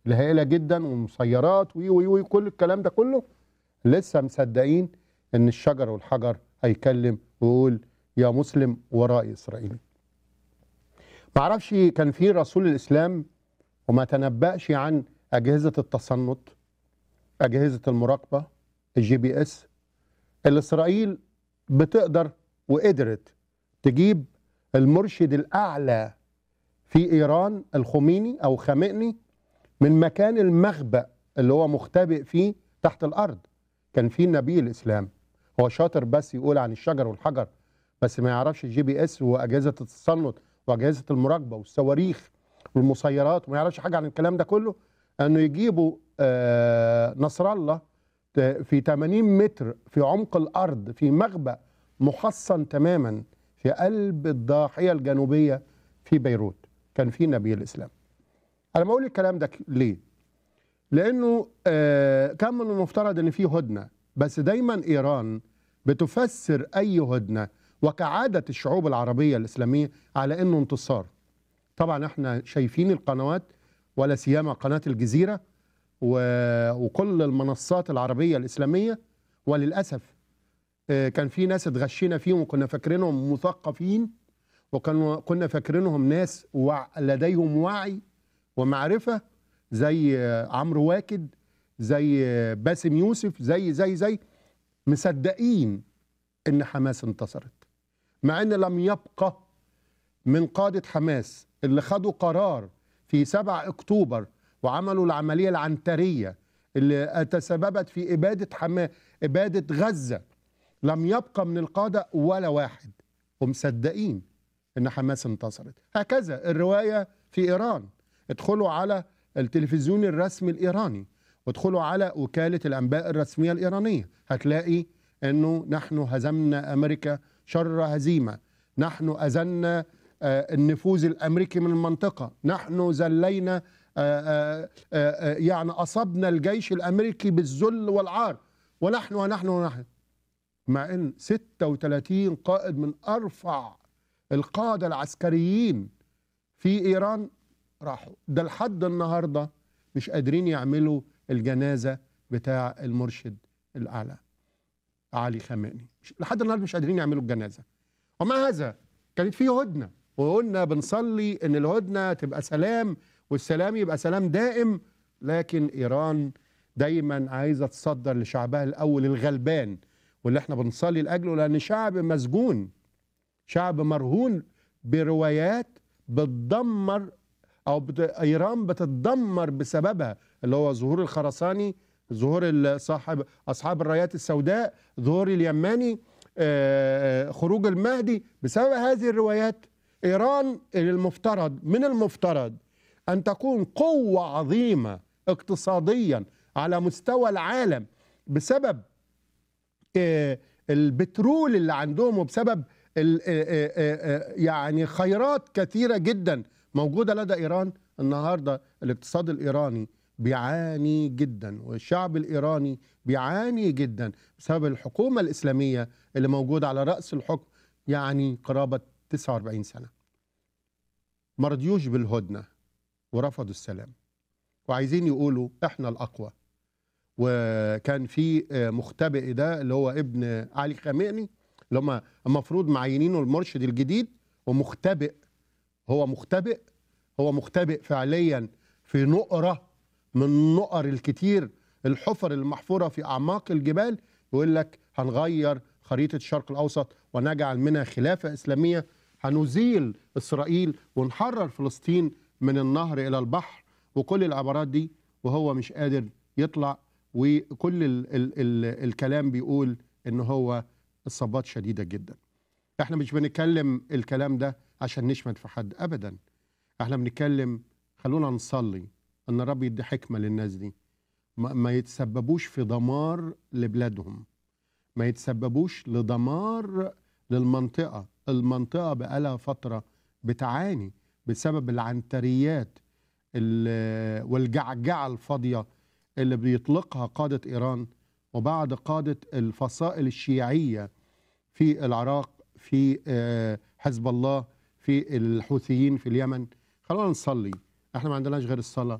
الهائله جدا والمسيرات وي وي وي كل الكلام ده كله لسه مصدقين ان الشجر والحجر هيكلم ويقول يا مسلم ورائي اسرائيلي معرفش كان في رسول الاسلام وما تنبأش عن اجهزه التصنت اجهزه المراقبه الجي بي اس اللي اسرائيل بتقدر وقدرت تجيب المرشد الاعلى في ايران الخميني او خامئني من مكان المخبأ اللي هو مختبئ فيه تحت الارض كان في نبي الاسلام هو شاطر بس يقول عن الشجر والحجر بس ما يعرفش الجي بي اس واجهزه التصنت واجهزه المراقبه والصواريخ والمسيرات وما يعرفش حاجه عن الكلام ده كله انه يجيبوا آه نصر الله ت- في 80 متر في عمق الارض في مخبأ محصن تماما في قلب الضاحيه الجنوبيه في بيروت كان في نبي الاسلام انا بقول الكلام ده ك- ليه لانه آه كان من المفترض ان في هدنه بس دايما ايران بتفسر اي هدنه وكعاده الشعوب العربيه الاسلاميه على انه انتصار طبعا احنا شايفين القنوات ولا سيما قناه الجزيره و- وكل المنصات العربيه الاسلاميه وللاسف آه، كان في ناس اتغشينا فيهم وكنا فاكرينهم مثقفين وكانوا كنا فاكرينهم ناس وع لديهم وعي ومعرفه زي آه، عمرو واكد زي آه، باسم يوسف زي زي زي مصدقين ان حماس انتصرت مع ان لم يبقى من قادة حماس اللي خدوا قرار في 7 اكتوبر وعملوا العملية العنترية اللي تسببت في إبادة حما إبادة غزة لم يبقى من القادة ولا واحد ومصدقين إن حماس انتصرت هكذا الرواية في إيران ادخلوا على التلفزيون الرسمي الإيراني وادخلوا على وكالة الأنباء الرسمية الإيرانية هتلاقي أنه نحن هزمنا أمريكا شر هزيمة نحن أزلنا آه، النفوذ الامريكي من المنطقه، نحن زلينا آه، آه، آه، يعني اصبنا الجيش الامريكي بالذل والعار ونحن ونحن ونحن مع ان 36 قائد من ارفع القاده العسكريين في ايران راحوا ده لحد النهارده مش قادرين يعملوا الجنازه بتاع المرشد الاعلى علي خامنئي مش- لحد النهارده مش قادرين يعملوا الجنازه ومع هذا كانت في هدنه وقلنا بنصلي ان الهدنه تبقى سلام والسلام يبقى سلام دائم لكن ايران دايما عايزه تصدر لشعبها الاول الغلبان واللي احنا بنصلي لاجله لان شعب مسجون شعب مرهون بروايات بتدمر او بت... ايران بتتدمر بسببها اللي هو ظهور الخرساني ظهور ال- صاحب اصحاب الرايات السوداء ظهور اليماني آه، خروج المهدي بسبب هذه الروايات ايران المفترض من المفترض ان تكون قوه عظيمه اقتصاديا على مستوى العالم بسبب آه، البترول اللي عندهم وبسبب ال- آه، آه، آه، يعني خيرات كثيره جدا موجوده لدى ايران النهارده الاقتصاد الايراني بيعاني جدا والشعب الايراني بيعاني جدا بسبب الحكومه الاسلاميه اللي موجوده على راس الحكم يعني قرابه 49 سنه ما رضيوش بالهدنه ورفضوا السلام وعايزين يقولوا احنا الاقوى وكان في آه، مختبئ ده اللي هو ابن علي خامئني اللي هم المفروض معينينه المرشد الجديد ومختبئ هو مختبئ هو مختبئ فعليا في نقرة من نقر الكتير الحفر المحفورة في أعماق الجبال يقول لك هنغير خريطة الشرق الأوسط ونجعل منها خلافة إسلامية هنزيل إسرائيل ونحرر فلسطين من النهر إلى البحر وكل العبارات دي وهو مش قادر يطلع وكل ال ال ال الكلام بيقول ان هو الصبات شديده جدا احنا مش بنتكلم الكلام ده عشان نشمت في حد ابدا احنا بنتكلم خلونا نصلي ان الرب يدي حكمه للناس دي ما, ما يتسببوش في دمار لبلادهم ما يتسببوش لدمار للمنطقه المنطقه بقالها فتره بتعاني بسبب العنتريات ال- والجعجعه الفاضيه اللي بيطلقها قاده ايران وبعد قاده الفصائل الشيعيه في العراق في آه، حزب الله في الحوثيين في اليمن خلونا نصلي احنا ما عندناش غير الصلاه